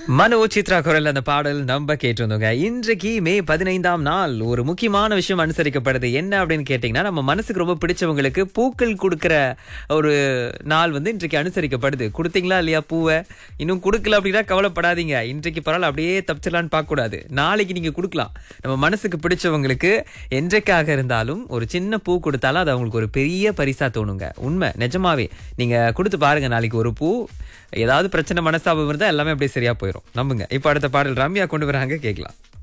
மனோ சித்ரா குரல் அந்த பாடல் நம்ம கேட்டு வந்தோங்க இன்றைக்கு மே பதினைந்தாம் நாள் ஒரு முக்கியமான விஷயம் அனுசரிக்கப்படுது என்ன அப்படின்னு கேட்டீங்கன்னா நம்ம மனசுக்கு ரொம்ப பிடிச்சவங்களுக்கு பூக்கள் கொடுக்கிற ஒரு நாள் வந்து இன்றைக்கு அனுசரிக்கப்படுது கொடுத்தீங்களா இல்லையா பூவை இன்னும் கொடுக்கல அப்படின்னா கவலைப்படாதீங்க இன்றைக்கு பரவாயில்ல அப்படியே தப்பிச்சிடலான்னு பார்க்க கூடாது நாளைக்கு நீங்க கொடுக்கலாம் நம்ம மனசுக்கு பிடிச்சவங்களுக்கு என்றைக்காக இருந்தாலும் ஒரு சின்ன பூ கொடுத்தாலும் அது அவங்களுக்கு ஒரு பெரிய பரிசா தோணுங்க உண்மை நிஜமாவே நீங்க கொடுத்து பாருங்க நாளைக்கு ஒரு பூ ஏதாவது பிரச்சனை மனஸ்தாபம் இருந்தா எல்லாமே அப்படியே சரியா போயிடும் நம்புங்க இப்ப அடுத்த பாடல் ரம்யா கொண்டு வராங்க கேட்கலாம்